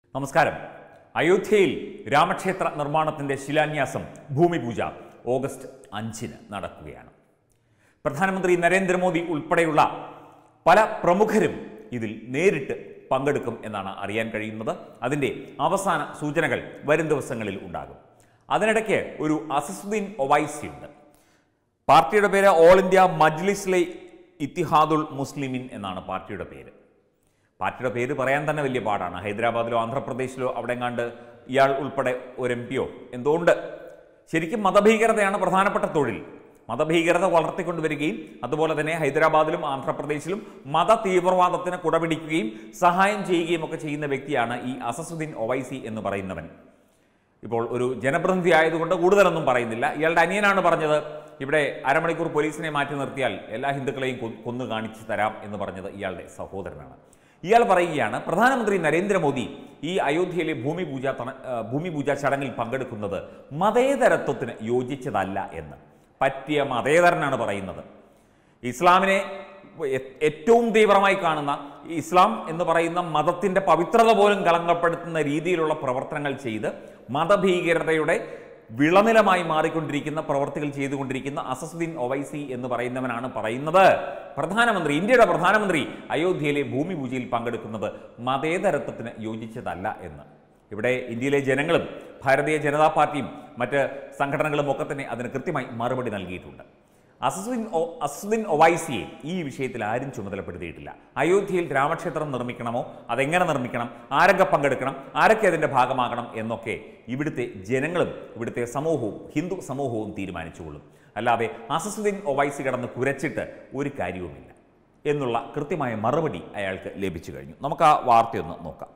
നമസ്കാരം അയോധ്യയിൽ രാമക്ഷേത്ര നിർമ്മാണത്തിന്റെ ശിലാന്യാസം ഭൂമിപൂജ ഓഗസ്റ്റ് അഞ്ചിന് നടക്കുകയാണ് പ്രധാനമന്ത്രി നരേന്ദ്രമോദി ഉൾപ്പെടെയുള്ള പല പ്രമുഖരും ഇതിൽ നേരിട്ട് പങ്കെടുക്കും എന്നാണ് അറിയാൻ കഴിയുന്നത് അതിൻ്റെ അവസാന സൂചനകൾ വരും ദിവസങ്ങളിൽ ഉണ്ടാകും അതിനിടയ്ക്ക് ഒരു അസസുദ്ദീൻ ഒവൈസി ഉണ്ട് പാർട്ടിയുടെ പേര് ഓൾ ഇന്ത്യ മജ്ലിസ്ലെ ഇത്തിഹാദുൽ മുസ്ലിമിൻ എന്നാണ് പാർട്ടിയുടെ പേര് പാർട്ടിയുടെ പേര് പറയാൻ തന്നെ വലിയ പാടാണ് ഹൈദരാബാദിലോ ആന്ധ്രാപ്രദേശിലോ അവിടെ എങ്ങാണ്ട് ഇയാൾ ഉൾപ്പെടെ ഒരു എം പിയോ എന്തുകൊണ്ട് ശരിക്കും മതഭീകരതയാണ് പ്രധാനപ്പെട്ട തൊഴിൽ മതഭീകരത വളർത്തിക്കൊണ്ടുവരികയും അതുപോലെ തന്നെ ഹൈദരാബാദിലും ആന്ധ്രാപ്രദേശിലും മത തീവ്രവാദത്തിന് കുടപിടിക്കുകയും സഹായം ചെയ്യുകയും ഒക്കെ ചെയ്യുന്ന വ്യക്തിയാണ് ഈ അസസുദ്ദീൻ ഒവൈസി എന്ന് പറയുന്നവൻ ഇപ്പോൾ ഒരു ജനപ്രതിനിധി ആയതുകൊണ്ട് കൂടുതലൊന്നും പറയുന്നില്ല ഇയാളുടെ അനിയനാണ് പറഞ്ഞത് ഇവിടെ അരമണിക്കൂർ പോലീസിനെ മാറ്റി നിർത്തിയാൽ എല്ലാ ഹിന്ദുക്കളെയും കൊ- കൊന്നു കാണിച്ചു തരാം എന്ന് പറഞ്ഞത് ഇയാളുടെ സഹോദരനാണ് ഇയാൾ പറയുകയാണ് പ്രധാനമന്ത്രി നരേന്ദ്രമോദി ഈ അയോധ്യയിലെ ഭൂമി പൂജ തണ- ആ, ഭൂമി പൂജ ചടങ്ങിൽ പങ്കെടുക്കുന്നത് മതേതരത്വത്തിന് യോജിച്ചതല്ല എന്ന് പറ്റിയ മതേതരനാണ് പറയുന്നത് ഇസ്ലാമിനെ എ- ഏറ്റവും തീവ്രമായി കാണുന്ന ഈ ഇസ്ലാം എന്ന് പറയുന്ന മതത്തിന്റെ പവിത്രത പോലും കളങ്കപ്പെടുത്തുന്ന രീതിയിലുള്ള പ്രവർത്തനങ്ങൾ ചെയ്ത് മതഭീകരതയുടെ വിളനിലമായി മാറിക്കൊണ്ടിരിക്കുന്ന പ്രവർത്തികൾ ചെയ്തുകൊണ്ടിരിക്കുന്ന അസസുദ്ദീൻ ഒവൈസി എന്ന് പറയുന്നവനാണ് പറയുന്നത് പ്രധാനമന്ത്രി ഇന്ത്യയുടെ പ്രധാനമന്ത്രി അയോധ്യയിലെ ഭൂമി പൂജയിൽ പങ്കെടുക്കുന്നത് മതേതരത്വത്തിന് യോജിച്ചതല്ല എന്ന് ഇവിടെ ഇന്ത്യയിലെ ജനങ്ങളും ഭാരതീയ ജനതാ പാർട്ടിയും മറ്റ് സംഘടനകളും ഒക്കെ തന്നെ അതിന് കൃത്യമായി മറുപടി നൽകിയിട്ടുണ്ട് അസസുദ്ദീൻ ഒ- അസസുദ്ദീൻ ഒവൈസിയെ ഈ വിഷയത്തിൽ ആരും ചുമതലപ്പെടുത്തിയിട്ടില്ല അയോധ്യയിൽ രാമക്ഷേത്രം നിർമ്മിക്കണമോ അതെങ്ങനെ നിർമ്മിക്കണം ആരൊക്കെ പങ്കെടുക്കണം ആരൊക്കെ അതിൻ്റെ ഭാഗമാകണം എന്നൊക്കെ ഇവിടുത്തെ ജനങ്ങളും ഇവിടുത്തെ സമൂഹവും ഹിന്ദു സമൂഹവും തീരുമാനിച്ചുകൊള്ളും അല്ലാതെ അസസുദ്ദീൻ ഒവൈസി കിടന്ന് കുരച്ചിട്ട് ഒരു കാര്യവുമില്ല എന്നുള്ള കൃത്യമായ മറുപടി അയാൾക്ക് ലഭിച്ചു കഴിഞ്ഞു നമുക്ക് ആ വാർത്തയൊന്ന് നോക്കാം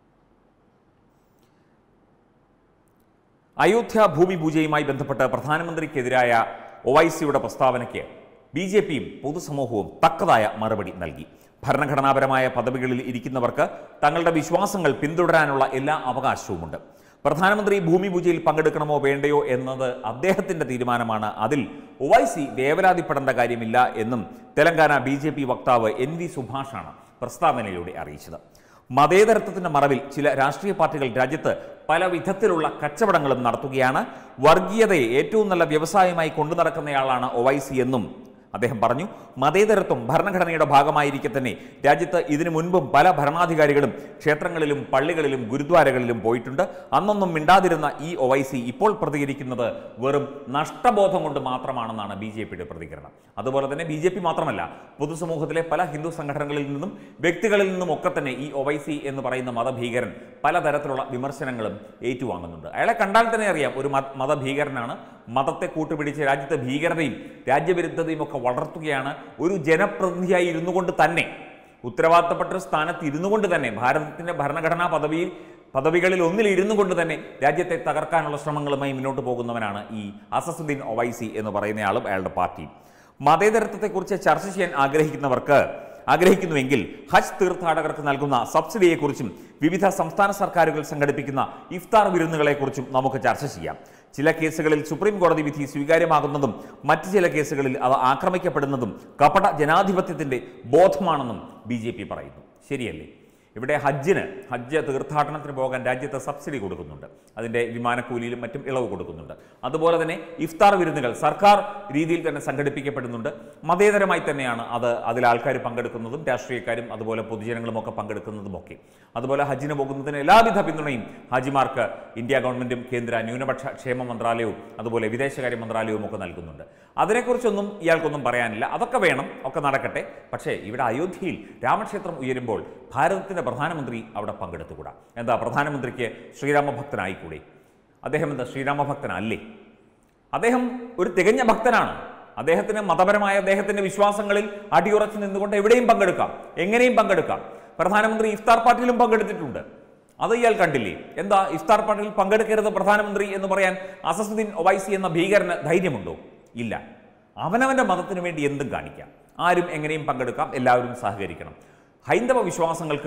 അയോധ്യ ഭൂമി പൂജയുമായി ബന്ധപ്പെട്ട് പ്രധാനമന്ത്രിക്കെതിരായ ഒവൈസിയുടെ പ്രസ്താവനയ്ക്ക് ബി ജെ പിയും പൊതുസമൂഹവും തക്കതായ മറുപടി നൽകി ഭരണഘടനാപരമായ പദവികളിൽ ഇരിക്കുന്നവർക്ക് തങ്ങളുടെ വിശ്വാസങ്ങൾ പിന്തുടരാനുള്ള എല്ലാ അവകാശവുമുണ്ട് പ്രധാനമന്ത്രി ഭൂമി പൂജയിൽ പങ്കെടുക്കണമോ വേണ്ടയോ എന്നത് അദ്ദേഹത്തിന്റെ തീരുമാനമാണ് അതിൽ ഒവൈസി വേവലാതിപ്പെടേണ്ട കാര്യമില്ല എന്നും തെലങ്കാന ബി വക്താവ് എൻ വി സുഭാഷാണ് പ്രസ്താവനയിലൂടെ അറിയിച്ചത് മതേതരത്വത്തിന്റെ മറവിൽ ചില രാഷ്ട്രീയ പാർട്ടികൾ രാജ്യത്ത് പല വിധത്തിലുള്ള കച്ചവടങ്ങളും നടത്തുകയാണ് വർഗീയതയെ ഏറ്റവും നല്ല വ്യവസായമായി കൊണ്ടു നടക്കുന്നയാളാണ് ഒവൈസി എന്നും അദ്ദേഹം പറഞ്ഞു മതേതരത്വം ഭരണഘടനയുടെ ഭാഗമായിരിക്കെ തന്നെ രാജ്യത്ത് ഇതിനു മുൻപും പല ഭരണാധികാരികളും ക്ഷേത്രങ്ങളിലും പള്ളികളിലും ഗുരുദ്വാരകളിലും പോയിട്ടുണ്ട് അന്നൊന്നും മിണ്ടാതിരുന്ന ഈ ഒവൈസി ഇപ്പോൾ പ്രതികരിക്കുന്നത് വെറും നഷ്ടബോധം കൊണ്ട് മാത്രമാണെന്നാണ് ബി ജെ പിയുടെ പ്രതികരണം അതുപോലെ തന്നെ ബി ജെ പി മാത്രമല്ല പൊതുസമൂഹത്തിലെ പല ഹിന്ദു സംഘടനകളിൽ നിന്നും വ്യക്തികളിൽ നിന്നും ഒക്കെ തന്നെ ഈ ഒവൈസി എന്ന് പറയുന്ന മതഭീകരൻ പലതരത്തിലുള്ള വിമർശനങ്ങളും ഏറ്റുവാങ്ങുന്നുണ്ട് അയാളെ കണ്ടാൽ തന്നെ അറിയാം ഒരു മത മതഭീകരനാണ് മതത്തെ കൂട്ടുപിടിച്ച് രാജ്യത്തെ ഭീകരതയും രാജ്യവിരുദ്ധതയും ഒക്കെ വളർത്തുകയാണ് ഒരു ജനപ്രതിനിധിയായി ഇരുന്നു കൊണ്ട് തന്നെ ഉത്തരവാദിത്തപ്പെട്ട ഒരു സ്ഥാനത്ത് ഇരുന്നു കൊണ്ട് തന്നെ ഭാരതത്തിന്റെ ഭരണഘടനാ പദവിയിൽ പദവികളിൽ ഒന്നിൽ ഇരുന്നു കൊണ്ട് തന്നെ രാജ്യത്തെ തകർക്കാനുള്ള ശ്രമങ്ങളുമായി മുന്നോട്ട് പോകുന്നവനാണ് ഈ അസസുദ്ദീൻ ഒവൈസി എന്ന് പറയുന്നയാളും അയാളുടെ പാർട്ടിയും മതേതരത്വത്തെക്കുറിച്ച് ചർച്ച ചെയ്യാൻ ആഗ്രഹിക്കുന്നവർക്ക് ആഗ്രഹിക്കുന്നുവെങ്കിൽ ഹജ്ജ് തീർത്ഥാടകർക്ക് നൽകുന്ന സബ്സിഡിയെക്കുറിച്ചും വിവിധ സംസ്ഥാന സർക്കാരുകൾ സംഘടിപ്പിക്കുന്ന ഇഫ്താർ വിരുന്നുകളെക്കുറിച്ചും നമുക്ക് ചർച്ച ചെയ്യാം ചില കേസുകളിൽ സുപ്രീം കോടതി വിധി സ്വീകാര്യമാകുന്നതും മറ്റ് ചില കേസുകളിൽ അവ ആക്രമിക്കപ്പെടുന്നതും കപട ജനാധിപത്യത്തിന്റെ ബോധമാണെന്നും ബി പറയുന്നു ശരിയല്ലേ ഇവിടെ ഹജ്ജിന് ഹജ്ജ് തീർത്ഥാടനത്തിന് പോകാൻ രാജ്യത്ത് സബ്സിഡി കൊടുക്കുന്നുണ്ട് അതിൻ്റെ വിമാനക്കൂലിയിലും മറ്റും ഇളവ് കൊടുക്കുന്നുണ്ട് അതുപോലെ തന്നെ ഇഫ്താർ വിരുന്നുകൾ സർക്കാർ രീതിയിൽ തന്നെ സംഘടിപ്പിക്കപ്പെടുന്നുണ്ട് മതേതരമായി തന്നെയാണ് അത് അതിൽ ആൾക്കാർ പങ്കെടുക്കുന്നതും രാഷ്ട്രീയക്കാരും അതുപോലെ പൊതുജനങ്ങളും ഒക്കെ പങ്കെടുക്കുന്നതും ഒക്കെ അതുപോലെ ഹജ്ജിന് പോകുന്നതിന് എല്ലാവിധ പിന്തുണയും ഹാജിമാർക്ക് ഇന്ത്യ ഗവൺമെന്റും കേന്ദ്ര ന്യൂനപക്ഷ ക്ഷേമ മന്ത്രാലയവും അതുപോലെ വിദേശകാര്യ മന്ത്രാലയവും ഒക്കെ നൽകുന്നുണ്ട് അതിനെക്കുറിച്ചൊന്നും ഇയാൾക്കൊന്നും പറയാനില്ല അതൊക്കെ വേണം ഒക്കെ നടക്കട്ടെ പക്ഷേ ഇവിടെ അയോധ്യയിൽ രാമക്ഷേത്രം ഉയരുമ്പോൾ ഭാരതത്തിന്റെ പ്രധാനമന്ത്രി അവിടെ പങ്കെടുത്തുകൂടാ എന്താ പ്രധാനമന്ത്രിക്ക് ശ്രീരാമഭക്തനായിക്കൂടെ അദ്ദേഹം എന്താ ശ്രീരാമഭക്തനല്ലേ അദ്ദേഹം ഒരു തികഞ്ഞ ഭക്തനാണ് അദ്ദേഹത്തിന് മതപരമായ അദ്ദേഹത്തിന്റെ വിശ്വാസങ്ങളിൽ അടിയുറച്ചു നിന്നുകൊണ്ട് എവിടെയും പങ്കെടുക്കാം എങ്ങനെയും പങ്കെടുക്കാം പ്രധാനമന്ത്രി ഇഫ്താർ പാർട്ടിയിലും പങ്കെടുത്തിട്ടുണ്ട് അത് ഇയാൾ കണ്ടില്ലേ എന്താ ഇഫ്താർ പാർട്ടിയിൽ പങ്കെടുക്കരുത് പ്രധാനമന്ത്രി എന്ന് പറയാൻ അസസുദ്ദീൻ ഒവൈസി എന്ന ഭീകരന് ധൈര്യമുണ്ടോ ഇല്ല അവനവന്റെ മതത്തിന് വേണ്ടി എന്തും കാണിക്കാം ആരും എങ്ങനെയും പങ്കെടുക്കാം എല്ലാവരും സഹകരിക്കണം ഹൈന്ദവ വിശ്വാസങ്ങൾക്ക്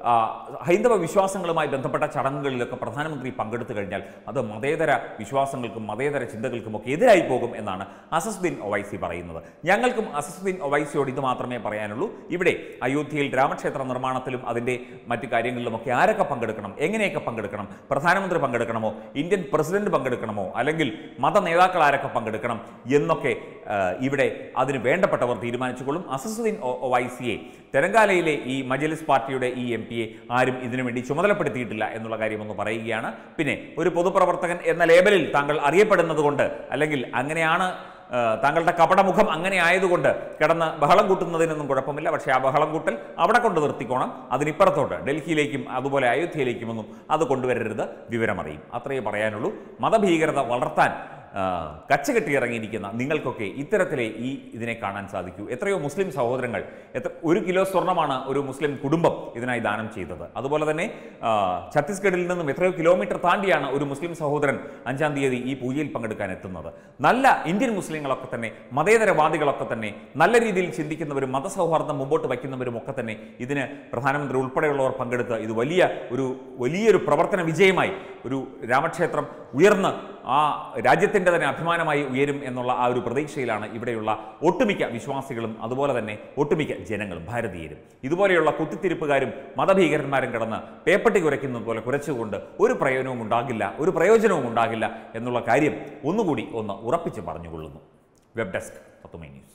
ആ, ഹൈന്ദവ വിശ്വാസങ്ങളുമായി ബന്ധപ്പെട്ട ചടങ്ങുകളിലൊക്കെ പ്രധാനമന്ത്രി പങ്കെടുത്തു കഴിഞ്ഞാൽ അത് മതേതര വിശ്വാസങ്ങൾക്കും മതേതര ചിന്തകൾക്കുമൊക്കെ എതിരായി പോകും എന്നാണ് അസസുദ്ദീൻ ഒവൈസി പറയുന്നത് ഞങ്ങൾക്കും അസസുദ്ദീൻ ഒവൈസിയോട് ഇത് മാത്രമേ പറയാനുള്ളൂ ഇവിടെ അയോധ്യയിൽ രാമക്ഷേത്ര നിർമ്മാണത്തിലും അതിൻ്റെ മറ്റു കാര്യങ്ങളിലുമൊക്കെ ആരൊക്കെ പങ്കെടുക്കണം എങ്ങനെയൊക്കെ പങ്കെടുക്കണം പ്രധാനമന്ത്രി പങ്കെടുക്കണമോ ഇന്ത്യൻ പ്രസിഡന്റ് പങ്കെടുക്കണമോ അല്ലെങ്കിൽ മത നേതാക്കൾ ആരൊക്കെ പങ്കെടുക്കണം എന്നൊക്കെ ആ, ഇവിടെ അതിന് വേണ്ടപ്പെട്ടവർ തീരുമാനിച്ചുകൊള്ളും അസസുദ്ദീൻ ഒ- ഒവൈസിയെ തെലങ്കാനയിലെ ഈ മജലിസ് പാർട്ടിയുടെ ഈ എം പിയെ ആരും ഇതിനു വേണ്ടി ചുമതലപ്പെടുത്തിയിട്ടില്ല എന്നുള്ള കാര്യം ഒന്ന് പറയുകയാണ് പിന്നെ ഒരു പൊതുപ്രവർത്തകൻ എന്ന ലേബലിൽ താങ്കൾ അറിയപ്പെടുന്നത് കൊണ്ട് അല്ലെങ്കിൽ അങ്ങനെയാണ് ആ, താങ്കളുടെ കപടമുഖം അങ്ങനെ ആയതുകൊണ്ട് കിടന്ന് ബഹളം കൂട്ടുന്നതിനൊന്നും കുഴപ്പമില്ല പക്ഷേ ആ ബഹളം കൂട്ടൽ അവിടെ കൊണ്ട് നിർത്തിക്കോണം അതിനിപ്പുറത്തോട്ട് ഡൽഹിയിലേക്കും അതുപോലെ അയോധ്യയിലേക്കുമൊന്നും അത് കൊണ്ടുവരരുത് വിവരമറിയും അത്രയേ പറയാനുള്ളൂ മതഭീകരത വളർത്താൻ ആ, കച്ചകെട്ടി ഇറങ്ങിയിരിക്കുന്ന നിങ്ങൾക്കൊക്കെ ഇത്തരത്തിലെ ഈ ഇതിനെ കാണാൻ സാധിക്കൂ എത്രയോ മുസ്ലിം സഹോദരങ്ങൾ എത്ര ഒരു കിലോ സ്വർണ്ണമാണ് ഒരു മുസ്ലിം കുടുംബം ഇതിനായി ദാനം ചെയ്തത് അതുപോലെ തന്നെ ആ, ഛത്തീസ്ഗഡിൽ നിന്നും എത്രയോ കിലോമീറ്റർ താണ്ടിയാണ് ഒരു മുസ്ലിം സഹോദരൻ അഞ്ചാം തീയതി ഈ പൂജയിൽ പങ്കെടുക്കാൻ എത്തുന്നത് നല്ല ഇന്ത്യൻ മുസ്ലിങ്ങളൊക്കെ തന്നെ മതേതരവാദികളൊക്കെ തന്നെ നല്ല രീതിയിൽ ചിന്തിക്കുന്നവരും മതസൗഹാർദ്ദം മുമ്പോട്ട് വയ്ക്കുന്നവരും ഒക്കെ തന്നെ ഇതിന് പ്രധാനമന്ത്രി ഉൾപ്പെടെയുള്ളവർ പങ്കെടുത്ത് ഇത് വലിയ ഒരു വലിയൊരു പ്രവർത്തന വിജയമായി ഒരു രാമക്ഷേത്രം ഉയർന്ന് ആ രാജ്യത്തിൻ്റെ തന്നെ അഭിമാനമായി ഉയരും എന്നുള്ള ആ ഒരു പ്രതീക്ഷയിലാണ് ഇവിടെയുള്ള ഒട്ടുമിക്ക വിശ്വാസികളും അതുപോലെ തന്നെ ഒട്ടുമിക്ക ജനങ്ങളും ഭാരതീയരും ഇതുപോലെയുള്ള കുത്തിത്തിരിപ്പുകാരും മതഭീകരന്മാരും കിടന്ന് പേപ്പട്ടി കുരയ്ക്കുന്നത് പോലെ കുരച്ചുകൊണ്ട് ഒരു പ്രയോജനവും ഉണ്ടാകില്ല ഒരു പ്രയോജനവും ഉണ്ടാകില്ല എന്നുള്ള കാര്യം ഒന്നുകൂടി ഒന്ന് ഉറപ്പിച്ച് പറഞ്ഞുകൊള്ളുന്നു വെബ് ഡെസ്ക് പത്തുമൈ ന്യൂസ്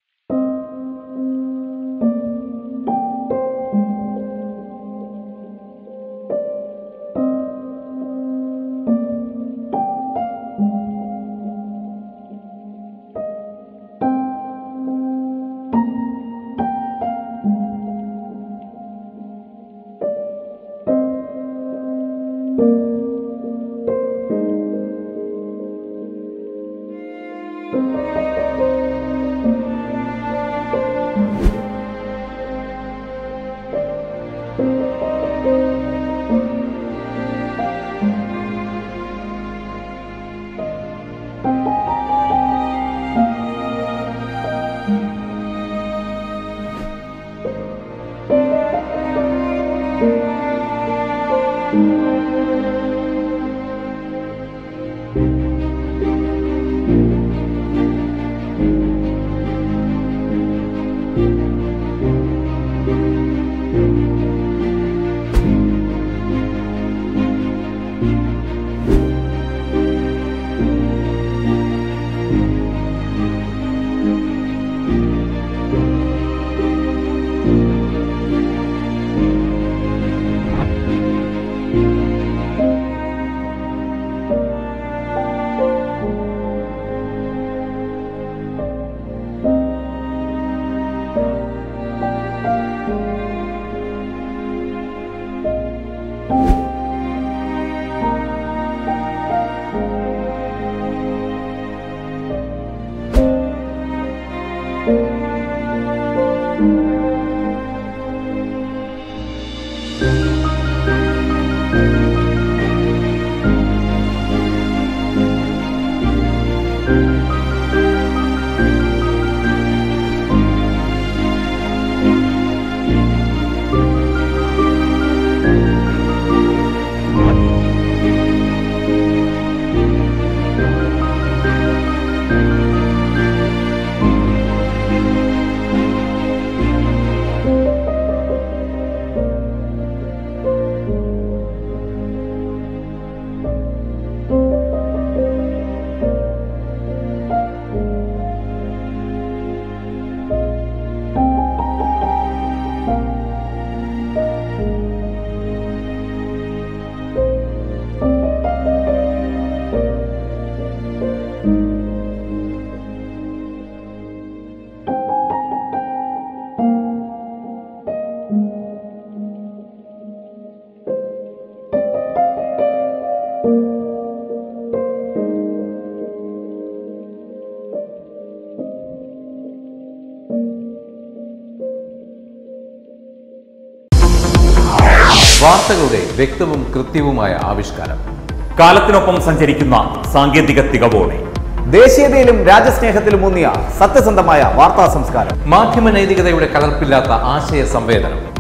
വാർത്തകളുടെ വ്യക്തവും കൃത്യവുമായ ആവിഷ്കാരം കാലത്തിനൊപ്പം സഞ്ചരിക്കുന്ന സാങ്കേതിക തികവോടെ ദേശീയതയിലും രാജ്യസ്നേഹത്തിലും ഊന്നിയ സത്യസന്ധമായ വാർത്താ സംസ്കാരം മാധ്യമ നൈതികതയുടെ കലർപ്പില്ലാത്ത ആശയ സംവേദനം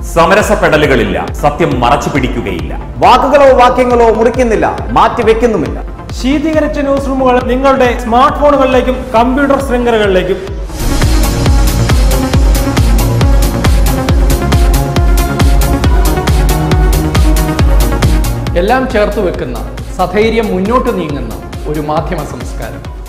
സമരസപ്പെടലുകളില്ല സത്യം മറച്ചു പിടിക്കുകയില്ല വാക്കുകളോ വാക്യങ്ങളോ മുറിക്കുന്നില്ല മാറ്റിവെക്കുന്നുമില്ല ശീതീകരിച്ച ന്യൂസ് റൂമുകൾ നിങ്ങളുടെ സ്മാർട്ട് ഫോണുകളിലേക്കും കമ്പ്യൂട്ടർ ശൃംഖലകളിലേക്കും എല്ലാം ചേർത്ത് വെക്കുന്ന സധൈര്യം മുന്നോട്ട് നീങ്ങുന്ന ഒരു മാധ്യമ സംസ്കാരം